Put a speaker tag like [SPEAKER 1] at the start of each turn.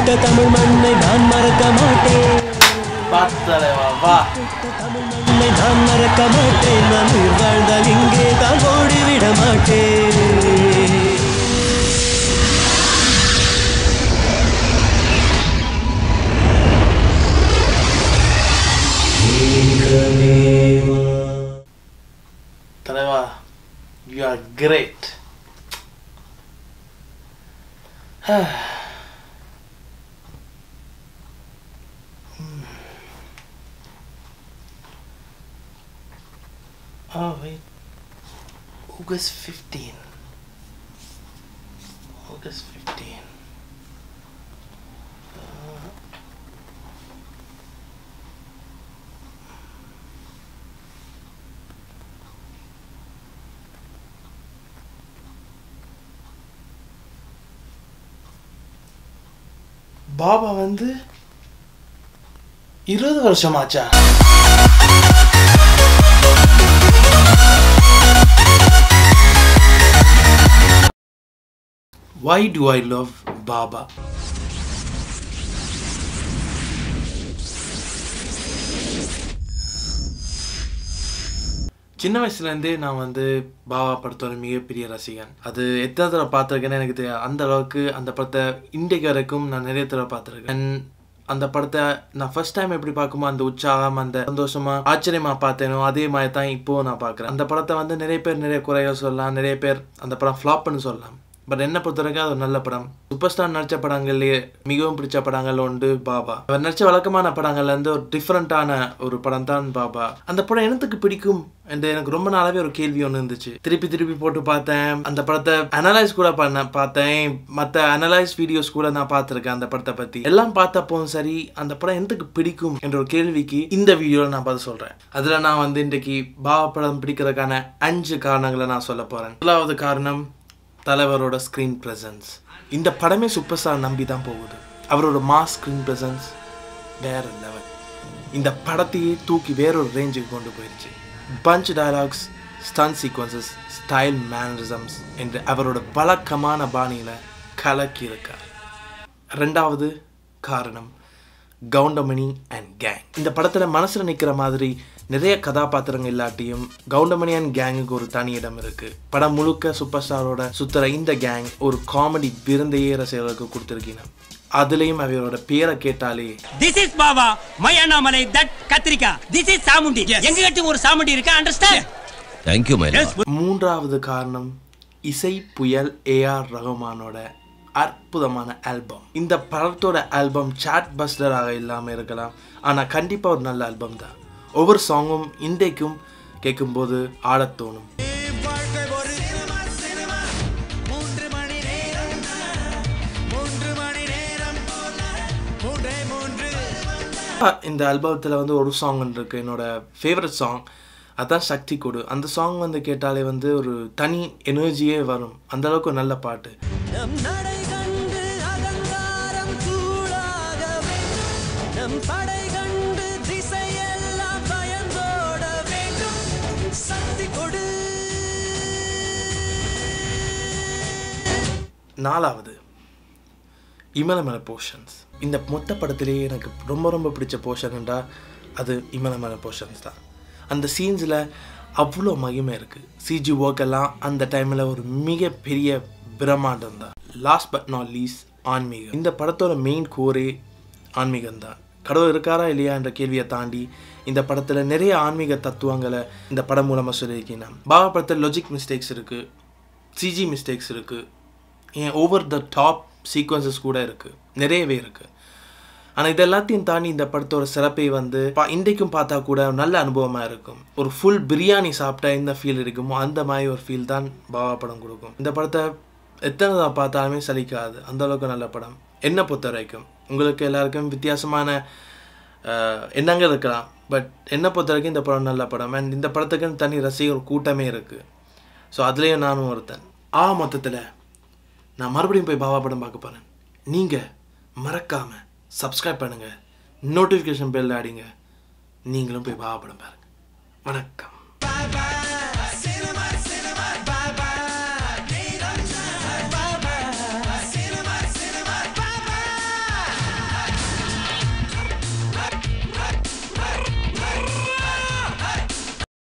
[SPEAKER 1] தொட்ட தமிழ் மண்ணை நான் மறக்க மாட்டேன்
[SPEAKER 2] பார்த்தலைவா வா
[SPEAKER 1] தமிழ் மண்ணை நான் மறக்க மாட்டேன் நான் உயிர் வாழ்ந்தால் இங்கே தான் ஓடிவிட மாட்டேன்
[SPEAKER 2] தலைவா you are great Oh wait. August 15. August 15. Baba வந்து இருபது வருஷமாச்சா Why do I love Baba? சின்ன வயசுலேருந்தே நான் வந்து பாபா படத்தோட மிகப்பெரிய ரசிகன் அது எத்தனை தடவை பார்த்துருக்கேன்னு எனக்கு தெரியாது அந்த அளவுக்கு அந்த படத்தை இன்றைக்கு வரைக்கும் நான் நிறைய தடவை பார்த்துருக்கேன் And அந்த படத்தை நான் ஃபர்ஸ்ட் டைம் எப்படி பார்க்குமோ அந்த உற்சாகம் அந்த சந்தோஷமா ஆச்சரியமா பார்த்தேனோ அதே மாதிரி தான் இப்போ நான் பார்க்குறேன் அந்த படத்தை வந்து நிறைய பேர் நிறைய குறைகள் சொல்லலாம் நிறைய பேர் அந்த படம் ஃப்ளாப்னு சொல்லலாம் பட் என்ன பொறுத்த வரைக்கும் அது ஒரு நல்ல படம் சூப்பர் ஸ்டார் நடிச்ச படங்கள்லயே மிகவும் பிடிச்ச படங்கள் உண்டு பாபா அவர் நடிச்ச வழக்கமான படங்கள்ல இருந்து ஒரு டிஃப்ரெண்டான ஒரு படம் தான் பாபா அந்த படம் என்னத்துக்கு பிடிக்கும் என்று எனக்கு ரொம்ப நாளாவே ஒரு கேள்வி ஒன்று இருந்துச்சு திருப்பி திருப்பி போட்டு பார்த்தேன் அந்த படத்தை அனலைஸ் கூட பண்ண பார்த்தேன் மற்ற அனலைஸ் வீடியோஸ் கூட நான் பார்த்துருக்கேன் அந்த படத்தை பத்தி எல்லாம் பார்த்தப்போவும் சரி அந்த படம் எந்தக்கு பிடிக்கும் என்ற ஒரு கேள்விக்கு இந்த வீடியோவில் நான் பதில் சொல்றேன் அதுல நான் வந்து இன்றைக்கு பாபா படம் பிடிக்கிறதுக்கான அஞ்சு காரணங்களை நான் சொல்ல போறேன் முதலாவது காரணம் தலைவரோட ஸ்க்ரீன் ப்ரெசன்ஸ் இந்த படமே சூப்பர் ஸ்டார் நம்பி தான் போகுது அவரோட மாஸ் ஸ்க்ரீன் ப்ரெசன்ஸ் வேற லெவல் இந்த படத்தையே தூக்கி வேறொரு ரேஞ்சுக்கு கொண்டு போயிடுச்சு punch dialogues stun sequences style mannerisms என்று அவரோட வழக்கமான பாணியில் கலக்கி இருக்கார் ரெண்டாவது காரணம் கவுண்டமணி அண்ட் கேங் இந்த படத்தில் மனசில் நிற்கிற மாதிரி நிறைய கதாபாத்திரங்கள் இல்லாட்டியும் கவுண்டமணி அண்ட் கேங்குக்கு ஒரு தனி இடம் இருக்கு படம் முழுக்க சூப்பர் ஸ்டாரோட சுத்துற இந்த கேங் ஒரு காமெடி விருந்தையே ரசிகர்களுக்கு கொடுத்துருக்கீங்க அதுலேயும் அவரோட பேரை கேட்டாலே
[SPEAKER 3] This is Baba, my Annamalai, that Katrika. This is Samundi. எங்க கிட்ட ஒரு சாமுண்டி இருக்கா அண்டர்ஸ்டாண்ட்
[SPEAKER 4] தேங்க்யூ மை
[SPEAKER 3] எஸ்
[SPEAKER 2] மூன்றாவது காரணம் இசை புயல் ஏஆர் ரஹ்மானோட அற்புதமான ஆல்பம் இந்த படத்தோட ஆல்பம் சாட் பஸ்டராக இல்லாமல் இருக்கலாம் ஆனால் கண்டிப்பாக ஒரு நல்ல ஆல்பம் தான் ஒவ்வொரு சாங்கும் இன்றைக்கும் கேட்கும்போது ஆடத் தோணும் இந்த ஆல்பத்தில் வந்து ஒரு சாங் இருக்கு என்னோட ஃபேவரட் சாங் அதான் சக்தி கொடு அந்த சாங் வந்து கேட்டாலே வந்து ஒரு தனி எனர்ஜியே வரும் அந்த அளவுக்கு ஒரு நல்ல பாட்டு
[SPEAKER 1] நம் நடை கண்டு அகங்காரம் தூளாக வேண்டும் நம் படை கண்டு திசையெல்லாம் பயந்தோட வேண்டும் சக்தி கொடு
[SPEAKER 2] நாலாவது இமலமல போர்ஷன்ஸ் இந்த மொத்த படத்திலேயே எனக்கு ரொம்ப ரொம்ப பிடிச்ச போர்ஷன்டா அது இமலமல போர்ஷன்ஸ் தான் அந்த சீன்ஸில் அவ்வளோ மகிமை இருக்குது சிஜி ஒர்க் எல்லாம் அந்த டைமில் ஒரு மிகப்பெரிய பிரம்மாண்டம் தான் லாஸ்ட் பட் நாட் லீஸ் ஆன்மீகம் இந்த படத்தோட மெயின் கோரே ஆன்மீகம் தான் கடவுள் இருக்காரா இல்லையா என்ற கேள்வியை தாண்டி இந்த படத்தில் நிறைய ஆன்மீக தத்துவங்களை இந்த படம் மூலமாக சொல்லியிருக்கீங்க பாபா படத்தில் லாஜிக் மிஸ்டேக்ஸ் இருக்குது சிஜி மிஸ்டேக்ஸ் இருக்குது ஏன் ஓவர் த டாப் சீக்வன்சஸ் கூட இருக்குது நிறையவே இருக்குது ஆனால் இது எல்லாத்தையும் தாண்டி இந்த படத்தோட சிறப்பை வந்து பா இன்றைக்கும் பார்த்தா கூட நல்ல அனுபவமாக இருக்கும் ஒரு ஃபுல் பிரியாணி சாப்பிட்டா எந்த ஃபீல் இருக்குமோ அந்த மாதிரி ஒரு ஃபீல் தான் பாபா படம் கொடுக்கும் இந்த படத்தை எத்தனை தான் பார்த்தாலுமே சலிக்காது அந்த அளவுக்கு நல்ல படம் என்னை பொறுத்த வரைக்கும் உங்களுக்கு எல்லாருக்கும் வித்தியாசமான அஹ், எண்ணங்கள் இருக்கலாம் பட் என்னை பொறுத்த வரைக்கும் இந்த படம் நல்ல படம் அண்ட் இந்த படத்துக்குன்னு தனி ரசிகர் கூட்டமே இருக்குது ஸோ அதுலேயும் நானும் ஒருத்தன் ஆ மொத்தத்தில் நான் மறுபடியும் போய் பாபா படம் பார்க்க போகிறேன் நீங்கள் மறக்காமல் சப்ஸ்கிரைப் பண்ணுங்கள் நோட்டிஃபிகேஷன் பெல் அடிங்க நீங்களும் போய் பாபா படம் பாருங்கள் வணக்கம்